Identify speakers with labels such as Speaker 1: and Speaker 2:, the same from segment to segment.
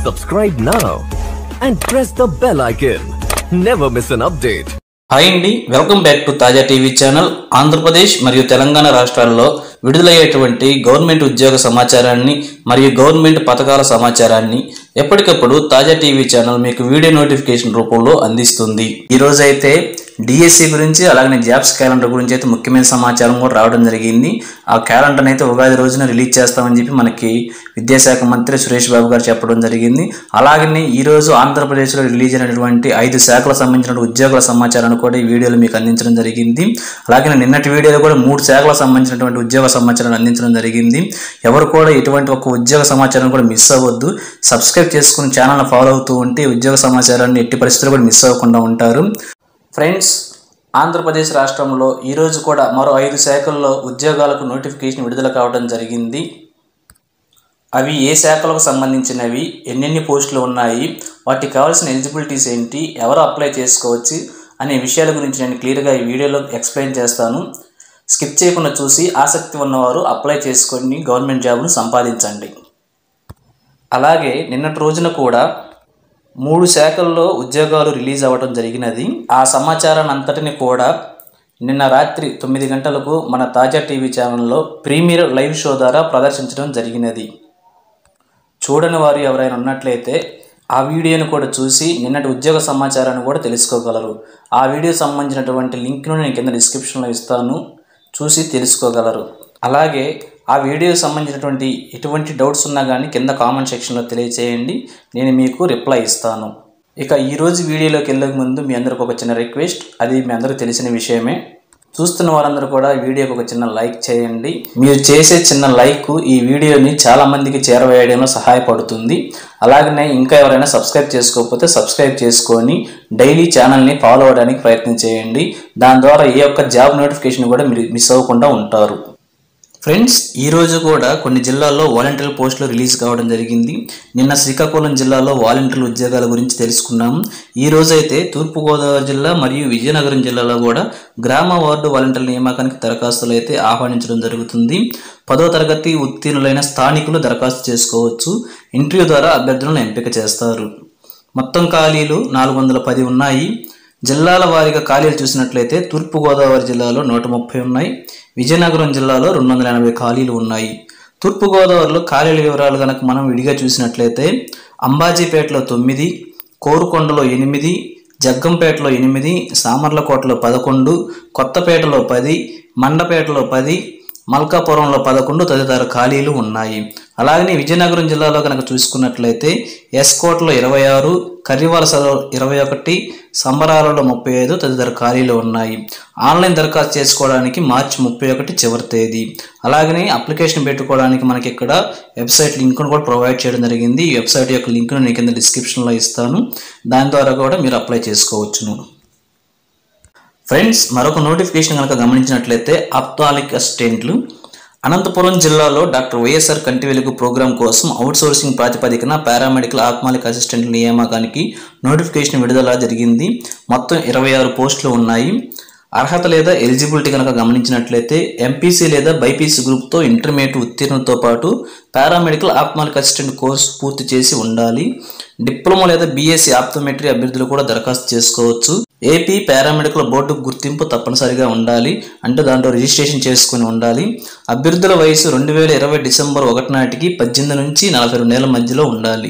Speaker 1: Subscribe now and press the bell icon. Never miss an update.
Speaker 2: Hi అండి welcome back to తాజా TV channel Andhra Pradesh మరియు తెలంగాణ రాష్ట్రాల్లో విడుదలయ్యేటువంటి government ఉద్యోగ సమాచారాన్ని మరియు గవర్నమెంట్ పథకాల సమాచారాన్ని ఎప్పటికప్పుడు తాజా టీవీ ఛానల్ మీకు వీడియో నోటిఫికేషన్ రూపంలో అందిస్తుంది ఈ రోజు అయితే డిఎస్సి గురించి అలాగే జాబ్స్ క్యాలెండర్ గురించి అయితే ముఖ్యమైన సమాచారం కూడా రావడం జరిగింది ఆ క్యాలెండర్ అయితే ఉగాది రోజున రిలీజ్ చేస్తామని చెప్పి మనకి విద్యాశాఖ మంత్రి సురేష్ బాబు గారు చెప్పడం జరిగింది అలాగనే ఈ రోజు ఆంధ్రప్రదేశ్లో రిలీజ్ అయినటువంటి ఐదు శాఖలకు సంబంధించిన ఉద్యోగుల సమాచారాన్ని కూడా ఈ వీడియోలో మీకు అందించడం జరిగింది అలాగే నిన్నటి వీడియోలో కూడా మూడు శాఖలకు సంబంధించినటువంటి ఉద్యోగ సమాచారాన్ని అందించడం జరిగింది ఎవరు కూడా ఎటువంటి ఒక ఉద్యోగ సమాచారం కూడా మిస్ అవ్వద్దు సబ్స్క్రైబ్ చేసుకుని ఛానల్ని ఫాలో అవుతూ ఉంటే ఉద్యోగ సమాచారాన్ని ఎట్టి పరిస్థితుల్లో కూడా మిస్ అవ్వకుండా ఉంటారు ఫ్రెండ్స్ ఆంధ్రప్రదేశ్ రాష్ట్రంలో ఈరోజు కూడా మరో ఐదు శాఖల్లో ఉద్యోగాలకు నోటిఫికేషన్ విడుదల కావడం జరిగింది అవి ఏ శాఖలకు సంబంధించినవి ఎన్నెన్ని పోస్టులు ఉన్నాయి వాటికి కావాల్సిన ఎలిజిబిలిటీస్ ఏంటి ఎవరు అప్లై చేసుకోవచ్చు అనే విషయాల గురించి నేను క్లియర్గా ఈ వీడియోలో ఎక్స్ప్లెయిన్ చేస్తాను స్కిప్ చేయకుండా చూసి ఆసక్తి ఉన్నవారు అప్లై చేసుకొని గవర్నమెంట్ జాబ్ను సంపాదించండి అలాగే నిన్నటి రోజున కూడా మూడు శాఖల్లో ఉద్యోగాలు రిలీజ్ అవ్వడం జరిగినది ఆ సమాచారాన్ని అంతటిని కూడా నిన్న రాత్రి తొమ్మిది గంటలకు మన తాజా టీవీ ఛానల్లో ప్రీమియర్ లైవ్ షో ద్వారా ప్రదర్శించడం జరిగినది చూడని వారు ఎవరైనా ఉన్నట్లయితే ఆ వీడియోను కూడా చూసి నిన్నటి ఉద్యోగ సమాచారాన్ని కూడా తెలుసుకోగలరు ఆ వీడియో సంబంధించినటువంటి లింక్ను నేను కింద డిస్క్రిప్షన్లో ఇస్తాను చూసి తెలుసుకోగలరు అలాగే ఆ వీడియోకి సంబంధించినటువంటి ఎటువంటి డౌట్స్ ఉన్నా కానీ కింద కామెంట్ సెక్షన్లో తెలియచేయండి నేను మీకు రిప్లై ఇస్తాను ఇక ఈరోజు వీడియోలోకి వెళ్ళే ముందు మీ అందరికి ఒక చిన్న రిక్వెస్ట్ అది మీ అందరికీ తెలిసిన విషయమే చూస్తున్న వారందరూ కూడా ఈ వీడియోకి ఒక చిన్న లైక్ చేయండి మీరు చేసే చిన్న లైక్ ఈ వీడియోని చాలా మందికి చేరవేయడంలో సహాయపడుతుంది అలాగనే ఇంకా ఎవరైనా సబ్స్క్రైబ్ చేసుకోకపోతే సబ్స్క్రైబ్ చేసుకొని డైలీ ఛానల్ని ఫాలో అవడానికి ప్రయత్నం చేయండి దాని ద్వారా ఏ ఒక్క జాబ్ నోటిఫికేషన్ కూడా మీరు మిస్ అవ్వకుండా ఉంటారు ఫ్రెండ్స్ ఈ రోజు కూడా కొన్ని జిల్లాల్లో వాలంటీర్ పోస్టులు రిలీజ్ కావడం జరిగింది నిన్న శ్రీకాకుళం జిల్లాలో వాలంటీర్ ఉద్యోగాల గురించి తెలుసుకున్నాము ఈ రోజు అయితే తూర్పుగోదావరి జిల్లా మరియు విజయనగరం జిల్లాలో కూడా గ్రామ వార్డు వాలంటీర్ నియామకానికి దరఖాస్తులు అయితే ఆహ్వానించడం జరుగుతుంది పదో తరగతి ఉత్తీర్ణులైన స్థానికులు దరఖాస్తు చేసుకోవచ్చు ఇంటర్వ్యూ ద్వారా అభ్యర్థులను ఎంపిక చేస్తారు మొత్తం ఖాళీలు నాలుగు వందల పది ఉన్నాయి జిల్లాల వారీగా ఖాళీలు చూసినట్లయితే తూర్పుగోదావరి జిల్లాలో నూట ముప్పై ఉన్నాయి విజయనగరం జిల్లాలో రెండు వందల ఎనభై ఖాళీలు ఉన్నాయి తూర్పుగోదావరిలో ఖాళీల వివరాలు కనుక మనం విడిగా చూసినట్లయితే అంబాజీపేటలో తొమ్మిది కోరుకొండలో ఎనిమిది జగ్గంపేటలో ఎనిమిది సామర్లకోటలో పదకొండు కొత్తపేటలో పది మండపేటలో పది మల్కాపురంలో పదకొండు తదితర ఖాళీలు ఉన్నాయి అలాగనే విజయనగరం జిల్లాలో కనుక చూసుకున్నట్లయితే ఎస్కోట్లో ఇరవై ఆరు కర్రివలసలో ఇరవై ఒకటి సంబరాలలో ముప్పై ఐదు తదితర ఖాళీలు ఉన్నాయి ఆన్లైన్ దరఖాస్తు చేసుకోవడానికి మార్చి ముప్పై ఒకటి చివరి తేదీ అలాగనే అప్లికేషన్ పెట్టుకోవడానికి మనకి ఇక్కడ వెబ్సైట్ లింక్ను కూడా ప్రొవైడ్ చేయడం జరిగింది ఈ వెబ్సైట్ యొక్క లింక్ను నేను కింద డిస్క్రిప్షన్లో ఇస్తాను దాని ద్వారా కూడా మీరు అప్లై చేసుకోవచ్చును ఫ్రెండ్స్ మరొక నోటిఫికేషన్ కనుక గమనించినట్లయితే అప్తాలిక్ అసిస్టెంట్లు అనంతపురం జిల్లాలో డాక్టర్ వైఎస్ఆర్ కంటి వెలుగు ప్రోగ్రాం కోసం అవుట్సోర్సింగ్ ప్రాతిపదికన పారామెడికల్ ఆత్మాలిక్ అసిస్టెంట్ల నియామకానికి నోటిఫికేషన్ విడుదల జరిగింది మొత్తం ఇరవై ఆరు పోస్టులు ఉన్నాయి అర్హత లేదా ఎలిజిబిలిటీ కనుక గమనించినట్లయితే ఎంపీసీ లేదా బైపీసీ గ్రూప్తో ఇంటర్మీడియట్ ఉత్తీర్ణతో పాటు పారామెడికల్ ఆప్మాలిక్ అసిస్టెంట్ కోర్సు పూర్తి చేసి ఉండాలి డిప్లొమా లేదా బీఎస్సీ ఆప్తోమెట్రీ అభ్యర్థులు కూడా దరఖాస్తు చేసుకోవచ్చు ఏపీ పారామెడికల్ బోర్డు గుర్తింపు తప్పనిసరిగా ఉండాలి అంటే దాంట్లో రిజిస్ట్రేషన్ చేసుకుని ఉండాలి అభ్యర్థుల వయసు రెండు వేల ఇరవై డిసెంబర్ ఒకటి నాటికి పద్దెనిమిది నుంచి నలభై రెండు నెలల మధ్యలో ఉండాలి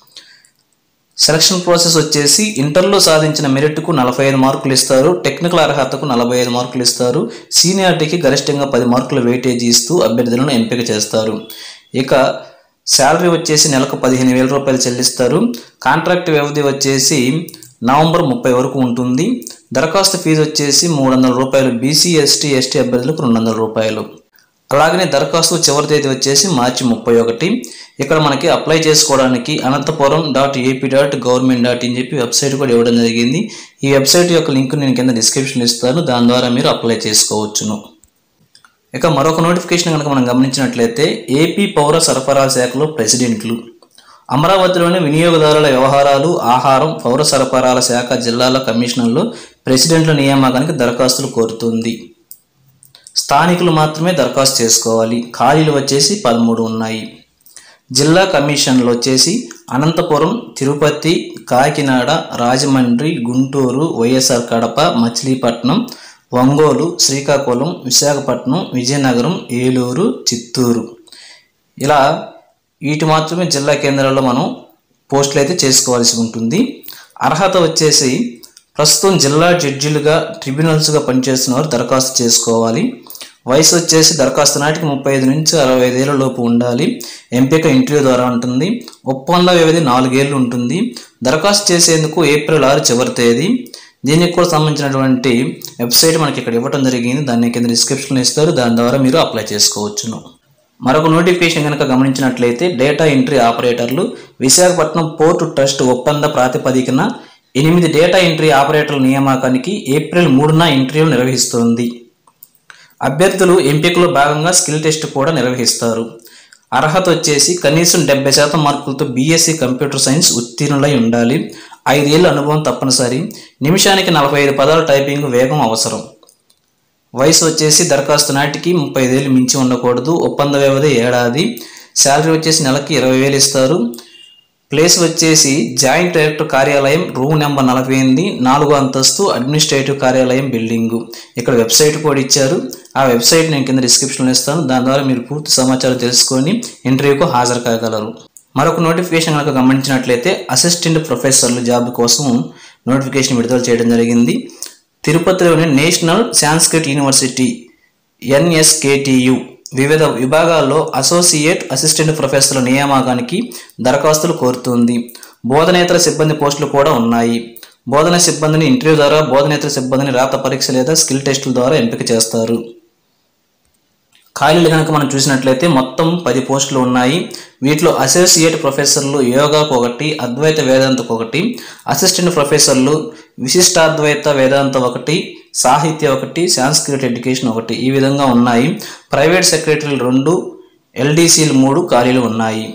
Speaker 2: సెలక్షన్ ప్రాసెస్ వచ్చేసి ఇంటర్లో సాధించిన మెరిట్కు నలభై ఐదు మార్కులు ఇస్తారు టెక్నికల్ అర్హతకు నలభై ఐదు మార్కులు ఇస్తారు సీనియారిటీకి గరిష్టంగా పది మార్కుల వెయిటేజీ ఇస్తూ అభ్యర్థులను ఎంపిక చేస్తారు ఇక శాలరీ వచ్చేసి నెలకు పదిహేను వేల రూపాయలు చెల్లిస్తారు కాంట్రాక్ట్ వ్యవధి వచ్చేసి నవంబర్ ముప్పై వరకు ఉంటుంది దరఖాస్తు ఫీజు వచ్చేసి మూడు వందల రూపాయలు బీసీ ఎస్టీ ఎస్టీ అభ్యర్థులకు రెండు వందల రూపాయలు అలాగనే దరఖాస్తు చివరి తేదీ వచ్చేసి మార్చి ముప్పై ఒకటి ఇక్కడ మనకి అప్లై చేసుకోవడానికి Anantapuram dot AP dot government dot in చెప్పి వెబ్సైట్ కూడా ఇవ్వడం జరిగింది ఈ వెబ్సైట్ యొక్క లింక్ నేను కింద డిస్క్రిప్షన్ ఇస్తాను దాని ద్వారా మీరు అప్లై చేసుకోవచ్చును ఇక మరొక నోటిఫికేషన్ కనుక మనం గమనించినట్లయితే ఏపీ పౌర సరఫరా శాఖలో ప్రెసిడెంట్లు అమరావతిలోని వినియోగదారుల వ్యవహారాలు ఆహారం పౌర సరఫరాల శాఖ జిల్లాల కమిషనర్లు ప్రెసిడెంట్ల నియామకానికి దరఖాస్తులు కోరుతుంది స్థానికులు మాత్రమే దరఖాస్తు చేసుకోవాలి ఖాళీలు వచ్చేసి పదమూడు ఉన్నాయి జిల్లా కమిషన్లు వచ్చేసి అనంతపురం తిరుపతి కాకినాడ రాజమండ్రి గుంటూరు వైఎస్ఆర్ కడప మచిలీపట్నం ఒంగోలు శ్రీకాకుళం విశాఖపట్నం విజయనగరం ఏలూరు చిత్తూరు ఇలా వీటి మాత్రమే జిల్లా కేంద్రాల్లో మనం పోస్టులు అయితే చేసుకోవాల్సి ఉంటుంది అర్హత వచ్చేసి ప్రస్తుతం జిల్లా జడ్జిలుగా ట్రిబ్యునల్స్గా పనిచేస్తున్న వారు దరఖాస్తు చేసుకోవాలి వయసు వచ్చేసి దరఖాస్తు నాటికి ముప్పై ఐదు నుంచి అరవై ఐదేళ్ల లోపు ఉండాలి ఎంపిక ఇంటర్వ్యూ ద్వారా ఉంటుంది ఒప్పంద వ్యవధి నాలుగేళ్లు ఉంటుంది దరఖాస్తు చేసేందుకు ఏప్రిల్ ఆరు చివరి తేదీ దీనికి కూడా సంబంధించినటువంటి వెబ్సైట్ మనకి ఇక్కడ ఇవ్వడం జరిగింది దాన్ని కింద డిస్క్రిప్షన్లో ఇస్తారు దాని ద్వారా మీరు అప్లై చేసుకోవచ్చును మరొక నోటిఫికేషన్ కనుక గమనించినట్లయితే డేటా ఎంట్రీ ఆపరేటర్లు విశాఖపట్నం పోర్టు ట్రస్ట్ ఒప్పంద ప్రాతిపదికన ఎనిమిది డేటా ఎంట్రీ ఆపరేటర్ల నియామకానికి ఏప్రిల్ మూడున ఇంటర్వ్యూలు నిర్వహిస్తోంది అభ్యర్థులు ఎంపికలో భాగంగా స్కిల్ టెస్ట్ కూడా నిర్వహిస్తారు అర్హత వచ్చేసి కనీసం డెబ్బై శాతం మార్కులతో బీఎస్సీ కంప్యూటర్ సైన్స్ ఉత్తీర్ణులై ఉండాలి ఐదేళ్ల అనుభవం తప్పనిసరి నిమిషానికి నలభై ఐదు పదాల టైపింగ్ వేగం అవసరం వయసు వచ్చేసి దరఖాస్తు నాటికి ముప్పై ఐదేళ్ళు మించి ఉండకూడదు ఒప్పంద వ్యవధి ఏడాది శాలరీ వచ్చేసి నెలకి ఇరవై వేలు ఇస్తారు ప్లేస్ వచ్చేసి జాయింట్ డైరెక్టర్ కార్యాలయం రూమ్ నెంబర్ నలభై ఎనిమిది నాలుగో అంతస్తు అడ్మినిస్ట్రేటివ్ కార్యాలయం బిల్డింగు ఇక్కడ వెబ్సైట్ కూడా ఇచ్చారు ఆ వెబ్సైట్ నేను కింద డిస్క్రిప్షన్లో ఇస్తాను దాని ద్వారా మీరు పూర్తి సమాచారం తెలుసుకొని ఇంటర్వ్యూకు హాజరు కాగలరు మరొక నోటిఫికేషన్ కనుక గమనించినట్లయితే అసిస్టెంట్ ప్రొఫెసర్ల జాబ్ కోసం నోటిఫికేషన్ విడుదల చేయడం జరిగింది తిరుపతిలోని నేషనల్ సాంస్క్రిట్ యూనివర్సిటీ ఎన్ఎస్కేటియు వివిధ విభాగాల్లో అసోసియేట్ అసిస్టెంట్ ప్రొఫెసర్ల నియామకానికి దరఖాస్తులు కోరుతుంది బోధనేతర సిబ్బంది పోస్టులు కూడా ఉన్నాయి బోధన సిబ్బందిని ఇంటర్వ్యూ ద్వారా బోధనేతర సిబ్బందిని రాత పరీక్ష లేదా స్కిల్ టెస్టుల ద్వారా ఎంపిక చేస్తారు ఖాళీలు కనుక మనం చూసినట్లయితే మొత్తం పది పోస్టులు ఉన్నాయి వీటిలో అసోసియేట్ ప్రొఫెసర్లు యోగాకు ఒకటి అద్వైత వేదాంతకు ఒకటి అసిస్టెంట్ ప్రొఫెసర్లు విశిష్టాద్వైత వేదాంత ఒకటి సాహిత్య ఒకటి సాంస్క్రిట్ ఎడ్యుకేషన్ ఒకటి ఈ విధంగా ఉన్నాయి ప్రైవేట్ సెక్రటరీలు రెండు ఎల్డీసీలు మూడు ఖాళీలు ఉన్నాయి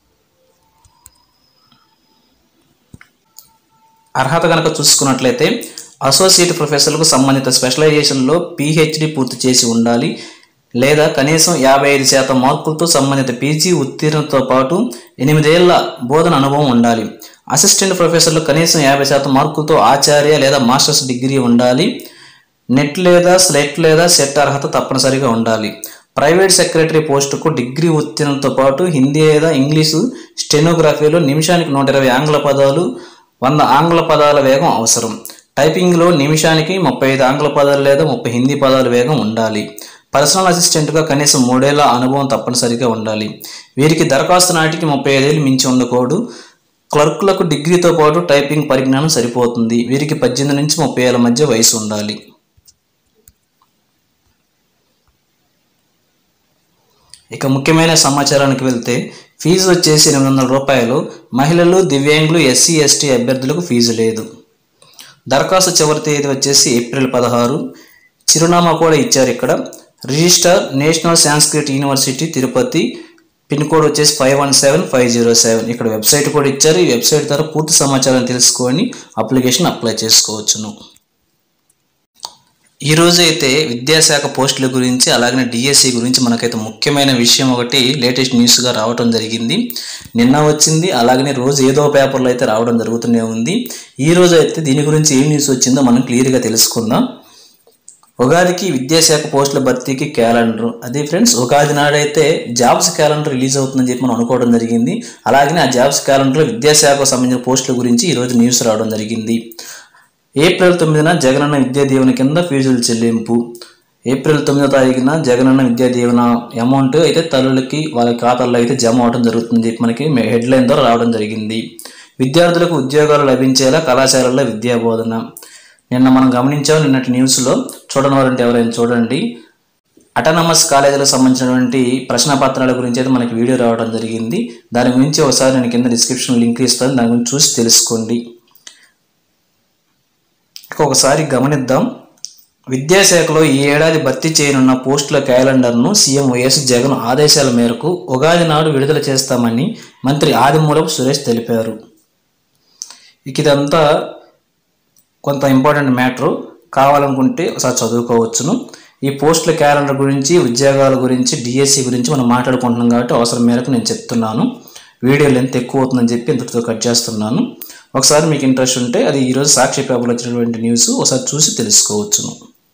Speaker 2: అర్హత కనుక చూసుకున్నట్లయితే అసోసియేట్ ప్రొఫెసర్లకు సంబంధిత స్పెషలైజేషన్లో పిహెచ్డి పూర్తి చేసి ఉండాలి లేదా కనీసం యాభై ఐదు శాతం మార్కులతో సంబంధిత పీజీ ఉత్తీర్ణతో పాటు ఎనిమిదేళ్ల బోధన అనుభవం ఉండాలి అసిస్టెంట్ ప్రొఫెసర్లు కనీసం యాభై శాతం మార్కులతో ఆచార్య లేదా మాస్టర్స్ డిగ్రీ ఉండాలి నెట్ లేదా స్లెట్ లేదా సెట్ అర్హత తప్పనిసరిగా ఉండాలి ప్రైవేట్ సెక్రటరీ పోస్టుకు డిగ్రీ ఉత్తీర్ణంతో పాటు హిందీ లేదా ఇంగ్లీషు స్టెనోగ్రఫీలో నిమిషానికి నూట ఇరవై ఆంగ్ల పదాలు వంద ఆంగ్ల పదాల వేగం అవసరం టైపింగ్లో నిమిషానికి ముప్పై ఐదు ఆంగ్ల పదాలు లేదా ముప్పై హిందీ పదాల వేగం ఉండాలి పర్సనల్ అసిస్టెంట్గా కనీసం మూడేళ్ల అనుభవం తప్పనిసరిగా ఉండాలి వీరికి దరఖాస్తు నాటికి ముప్పై ఐదేళ్ళు మించి ఉండకూడదు క్లర్కులకు డిగ్రీతో పాటు టైపింగ్ పరిజ్ఞానం సరిపోతుంది వీరికి పద్దెనిమిది నుంచి ముప్పై ఏళ్ళ మధ్య వయసు ఉండాలి ఇక ముఖ్యమైన సమాచారానికి వెళ్తే ఫీజు వచ్చేసి ఎనిమిది వందల రూపాయలు మహిళలు దివ్యాంగులు ఎస్సీ ఎస్టీ అభ్యర్థులకు ఫీజు లేదు దరఖాస్తు చివరి తేదీ వచ్చేసి ఏప్రిల్ పదహారు చిరునామా కూడా ఇచ్చారు ఇక్కడ register national Sanskrit university Tirupati pin code వచ్చేసి five one seven five zero seven ఇక్కడ వెబ్సైట్ కూడా ఇచ్చారు ఈ వెబ్సైట్ ద్వారా పూర్తి సమాచారం తెలుసుకొని అప్లికేషన్ అప్లై చేసుకోవచ్చును ఈ రోజు అయితే విద్యాశాఖ పోస్టుల గురించి అలాగే డిఎస్సి గురించి మనకైతే ముఖ్యమైన విషయం ఒకటి లేటెస్ట్ న్యూస్గా రావడం జరిగింది నిన్న వచ్చింది అలాగనే రోజు ఏదో పేపర్లో అయితే రావడం జరుగుతూనే ఉంది ఈ రోజు అయితే దీని గురించి ఏం న్యూస్ వచ్చిందో మనం క్లియర్గా తెలుసుకుందాం ఉగాదికి విద్యాశాఖ పోస్టుల భర్తీకి క్యాలెండర్ అదే ఫ్రెండ్స్ ఉగాది నాడైతే జాబ్స్ క్యాలెండర్ రిలీజ్ అవుతుందని చెప్పి మనం అనుకోవడం జరిగింది అలాగే ఆ జాబ్స్ క్యాలెండర్లో విద్యాశాఖకు సంబంధించిన పోస్టుల గురించి ఈరోజు న్యూస్ రావడం జరిగింది ఏప్రిల్ తొమ్మిదిన జగనన్న విద్యా దీవెన కింద ఫీజుల చెల్లింపు ఏప్రిల్ తొమ్మిదో తారీఖున జగనన్న విద్యా దీవెన అమౌంట్ అయితే తల్లులకి వాళ్ళ ఖాతాల్లో అయితే జమ అవడం జరుగుతుంది చెప్పి మనకి హెడ్లైన్ ద్వారా రావడం జరిగింది విద్యార్థులకు ఉద్యోగాలు లభించేలా కళాశాలల్లో విద్యా బోధన నిన్న మనం గమనించాం నిన్నటి న్యూస్లో చూడని వారంటే ఎవరైనా చూడండి అటానమస్ కాలేజీలకు సంబంధించినటువంటి ప్రశ్న పత్రాల గురించి అయితే మనకి వీడియో రావడం జరిగింది దాని గురించి ఒకసారి నేను కింద డిస్క్రిప్షన్ లింక్ ఇస్తాను దాని గురించి చూసి తెలుసుకోండి ఇక ఒకసారి గమనిద్దాం విద్యాశాఖలో ఈ ఏడాది భర్తీ చేయనున్న పోస్టుల క్యాలెండర్ను సీఎం వైఎస్ జగన్ ఆదేశాల మేరకు ఉగాది నాడు విడుదల చేస్తామని మంత్రి ఆదిమూలపు సురేష్ తెలిపారు ఇక ఇదంతా కొంత ఇంపార్టెంట్ మ్యాటర్ కావాలనుకుంటే ఒకసారి చదువుకోవచ్చును ఈ పోస్టుల క్యాలెండర్ గురించి ఉద్యోగాల గురించి డిఎస్సి గురించి మనం మాట్లాడుకుంటున్నాం కాబట్టి అవసరం మేరకు నేను చెప్తున్నాను వీడియో లెంత్ ఎక్కువ అవుతుందని చెప్పి ఇంతటితో కట్ చేస్తున్నాను ఒకసారి మీకు ఇంట్రెస్ట్ ఉంటే అది ఈరోజు సాక్షి పేపర్లో వచ్చినటువంటి న్యూస్ ఒకసారి చూసి తెలుసుకోవచ్చును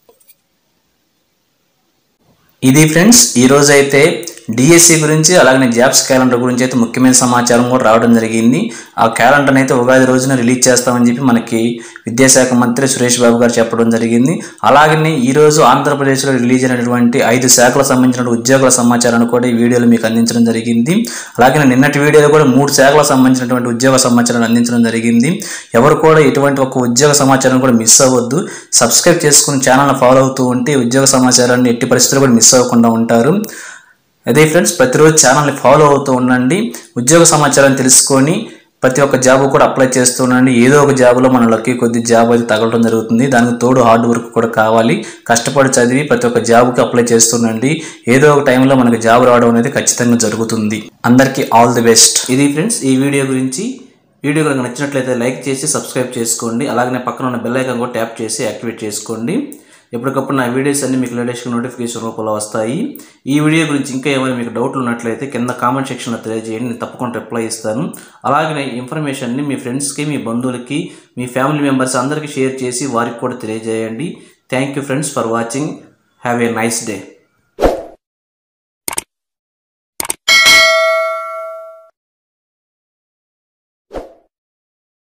Speaker 2: ఇది ఫ్రెండ్స్ ఈరోజు అయితే డిఎస్సి గురించి అలాగే జాబ్స్ క్యాలెండర్ గురించి అయితే ముఖ్యమైన సమాచారం కూడా రావడం జరిగింది ఆ క్యాలెండర్ని అయితే ఉగాది రోజున రిలీజ్ చేస్తామని చెప్పి మనకి విద్యాశాఖ మంత్రి సురేష్ బాబు గారు చెప్పడం జరిగింది అలాగనే ఈ రోజు ఆంధ్రప్రదేశ్లో రిలీజ్ అయినటువంటి ఐదు శాఖలకు సంబంధించిన ఉద్యోగుల సమాచారాన్ని కూడా ఈ వీడియోలో మీకు అందించడం జరిగింది అలాగే నిన్నటి వీడియోలో కూడా మూడు శాఖలకు సంబంధించినటువంటి ఉద్యోగ సమాచారాన్ని అందించడం జరిగింది ఎవరు కూడా ఎటువంటి ఒక ఉద్యోగ సమాచారం కూడా మిస్ అవ్వద్దు సబ్స్క్రైబ్ చేసుకుని ఛానల్ని ఫాలో అవుతూ ఉంటే ఉద్యోగ సమాచారాన్ని ఎట్టి పరిస్థితుల్లో కూడా మిస్ అవ్వకుండా ఉంటారు అదే ఫ్రెండ్స్ ప్రతిరోజు ఛానల్ని ఫాలో అవుతూ ఉండండి ఉద్యోగ సమాచారం తెలుసుకొని ప్రతి ఒక్క జాబ్ కూడా అప్లై చేస్తూ ఉండండి ఏదో ఒక జాబ్లో మన లక్కీ కొద్ది జాబ్ అయితే తగలడం జరుగుతుంది దానికి తోడు హార్డ్ వర్క్ కూడా కావాలి కష్టపడి చదివి ప్రతి ఒక్క జాబ్కి అప్లై చేస్తుండండి ఏదో ఒక టైంలో మనకి జాబ్ రావడం అనేది ఖచ్చితంగా జరుగుతుంది అందరికీ ఆల్ ది బెస్ట్ ఇది ఫ్రెండ్స్ ఈ వీడియో గురించి వీడియో కనుక నచ్చినట్లయితే లైక్ చేసి సబ్స్క్రైబ్ చేసుకోండి అలాగనే పక్కన ఉన్న బెల్ ఐకాన్ కూడా ట్యాప్ చేసి యాక్టివేట్ చేసుకోండి ఎప్పటికప్పుడు నా వీడియోస్ అన్ని మీకు లేటెస్ట్ నోటిఫికేషన్ రూపంలో వస్తాయి ఈ వీడియో గురించి ఇంకా ఏమైనా మీకు డౌట్లు ఉన్నట్లయితే కింద కామెంట్ సెక్షన్లో తెలియజేయండి నేను తప్పకుండా రిప్లై ఇస్తాను అలాగే ఈ ఇన్ఫర్మేషన్ని మీ ఫ్రెండ్స్కి మీ బంధువులకి మీ ఫ్యామిలీ మెంబర్స్ అందరికీ షేర్ చేసి వారికి కూడా తెలియజేయండి thank you friends for watching have a nice day